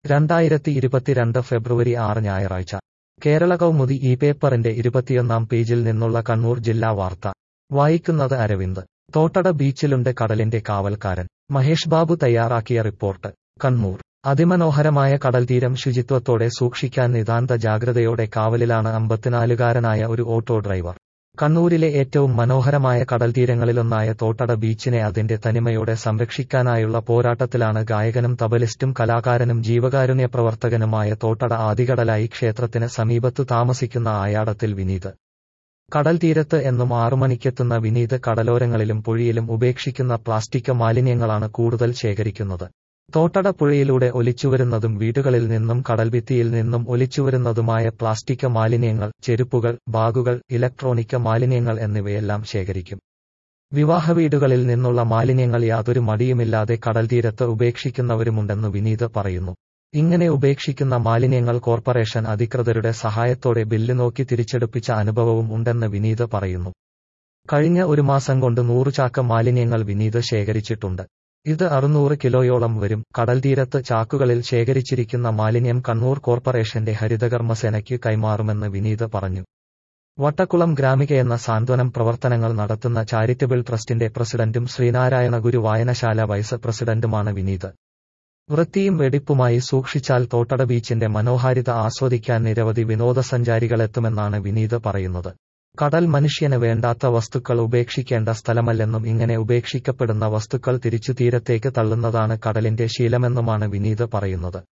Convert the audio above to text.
രണ്ടായിരത്തി ഇരുപത്തിരണ്ട് ഫെബ്രുവരി ആറ് ഞായറാഴ്ച കേരള കൗമുദി ഈ പേപ്പറിന്റെ ഇരുപത്തിയൊന്നാം പേജിൽ നിന്നുള്ള കണ്ണൂർ ജില്ലാ വാർത്ത വായിക്കുന്നത് അരവിന്ദ് തോട്ടട ബീച്ചിലുണ്ട് കടലിന്റെ കാവൽക്കാരൻ മഹേഷ് ബാബു തയ്യാറാക്കിയ റിപ്പോർട്ട് കണ്ണൂർ അതിമനോഹരമായ കടൽത്തീരം ശുചിത്വത്തോടെ സൂക്ഷിക്കാൻ നിതാന്ത ജാഗ്രതയോടെ കാവലിലാണ് അമ്പത്തിനാലുകാരനായ ഒരു ഓട്ടോ ഡ്രൈവർ കണ്ണൂരിലെ ഏറ്റവും മനോഹരമായ കടൽത്തീരങ്ങളിലൊന്നായ തോട്ടട ബീച്ചിനെ അതിന്റെ തനിമയോടെ സംരക്ഷിക്കാനായുള്ള പോരാട്ടത്തിലാണ് ഗായകനും തബലിസ്റ്റും കലാകാരനും ജീവകാരുണ്യ പ്രവർത്തകനുമായ തോട്ടട ആദികടലായി ക്ഷേത്രത്തിന് സമീപത്തു താമസിക്കുന്ന ആയാടത്തിൽ വിനീത് കടൽ തീരത്ത് എന്നും ആറുമണിക്കെത്തുന്ന വിനീത് കടലോരങ്ങളിലും പുഴയിലും ഉപേക്ഷിക്കുന്ന പ്ലാസ്റ്റിക് മാലിന്യങ്ങളാണ് കൂടുതൽ ശേഖരിക്കുന്നത് തോട്ടട പുഴയിലൂടെ ഒലിച്ചുവരുന്നതും വീടുകളിൽ നിന്നും കടൽഭിത്തിയിൽ നിന്നും ഒലിച്ചുവരുന്നതുമായ പ്ലാസ്റ്റിക് മാലിന്യങ്ങൾ ചെരുപ്പുകൾ ബാഗുകൾ ഇലക്ട്രോണിക് മാലിന്യങ്ങൾ എന്നിവയെല്ലാം ശേഖരിക്കും വിവാഹ വീടുകളിൽ നിന്നുള്ള മാലിന്യങ്ങൾ യാതൊരു മടിയുമില്ലാതെ കടൽത്തീരത്ത് ഉപേക്ഷിക്കുന്നവരുമുണ്ടെന്ന് വിനീത് പറയുന്നു ഇങ്ങനെ ഉപേക്ഷിക്കുന്ന മാലിന്യങ്ങൾ കോർപ്പറേഷൻ അധികൃതരുടെ സഹായത്തോടെ ബില്ല് നോക്കി തിരിച്ചെടുപ്പിച്ച അനുഭവവും ഉണ്ടെന്ന് വിനീത് പറയുന്നു കഴിഞ്ഞ ഒരു മാസം കൊണ്ട് നൂറു ചാക്ക് മാലിന്യങ്ങൾ വിനീത് ശേഖരിച്ചിട്ടുണ്ട് ഇത് അറുന്നൂറ് കിലോയോളം വരും കടൽത്തീരത്ത് ചാക്കുകളിൽ ശേഖരിച്ചിരിക്കുന്ന മാലിന്യം കണ്ണൂർ കോർപ്പറേഷന്റെ ഹരിതകർമ്മസേനയ്ക്ക് കൈമാറുമെന്ന് വിനീത് പറഞ്ഞു വട്ടക്കുളം ഗ്രാമിക എന്ന സാന്ത്വനം പ്രവർത്തനങ്ങൾ നടത്തുന്ന ചാരിറ്റബിൾ ട്രസ്റ്റിന്റെ പ്രസിഡന്റും ശ്രീനാരായണ ഗുരു വായനശാല വൈസ് പ്രസിഡന്റുമാണ് വിനീത് വൃത്തിയും വെടിപ്പുമായി സൂക്ഷിച്ചാൽ തോട്ടട ബീച്ചിന്റെ മനോഹാരിത ആസ്വദിക്കാൻ നിരവധി വിനോദസഞ്ചാരികളെത്തുമെന്നാണ് വിനീത് പറയുന്നത് കടൽ മനുഷ്യന് വേണ്ടാത്ത വസ്തുക്കൾ ഉപേക്ഷിക്കേണ്ട സ്ഥലമല്ലെന്നും ഇങ്ങനെ ഉപേക്ഷിക്കപ്പെടുന്ന വസ്തുക്കൾ തിരിച്ചു തീരത്തേക്ക് തള്ളുന്നതാണ് കടലിന്റെ ശീലമെന്നുമാണ് വിനീത് പറയുന്നത്